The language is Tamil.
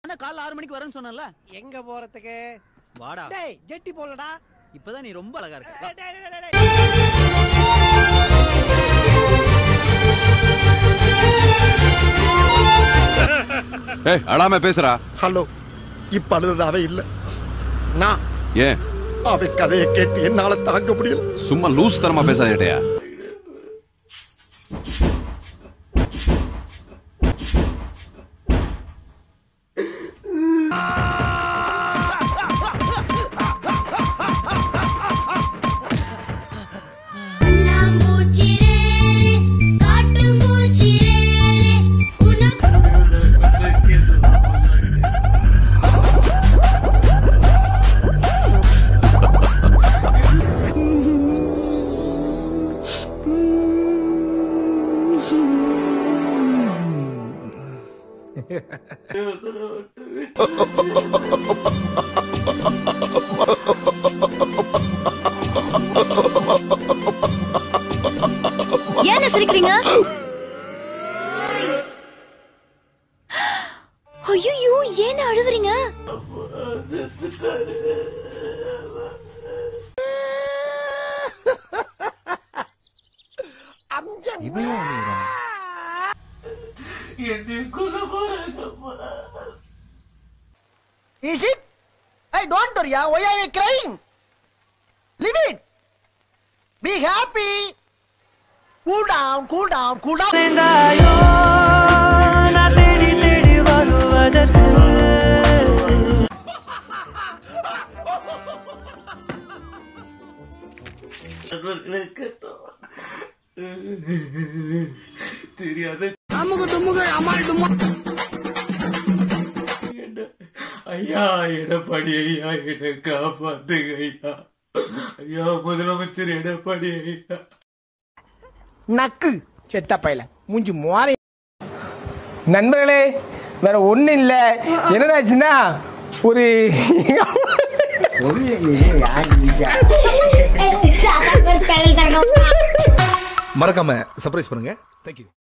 நான் காலைல ஆறு மணிக்கு வரேன்னு சொன்னேன்ல எங்க போறதுக்கு வாடா டேய் ஜெட்டி போலடா இப்பதான் நீ ரொம்ப அழகா இருக்க வா. டேய், டேய், டேய், டேய். ஏய் அழாம பேசுறா ஹலோ இப்ப அழுதது அவ இல்ல நான் ஏன் அவ கதையை கேட்டு என்னால தாங்க முடியல சும்மா லூஸ் தரமா பேசாதேட்டையா கண்ணாம்பூச்சிரேரே, காட்டும்பூச்சிரேரே, உனக்கு ஏன் சிரிக்கிறீங்க ஐயோ ஏன் அழுவுறீங்க Is it? Hey, don't worry. ah. Why are you crying? Leave it. Be happy. Cool down, cool down, cool down. ஐயா எடப்பாடி ஐயா என்னை காப்பாத்துங்க ஐயா ஐயா முதலமைச்சர் எடப்பாடி ஐயா நக்கு செத்த பையல மூஞ்சி மோரை நண்பர்களே வேற ஒண்ணும் இல்ல என்னடாச்சுன்னா ஒரு சேனல் தரணும் மறக்காம சர்ப்ரைஸ் பண்ணுங்க தேங்க்யூ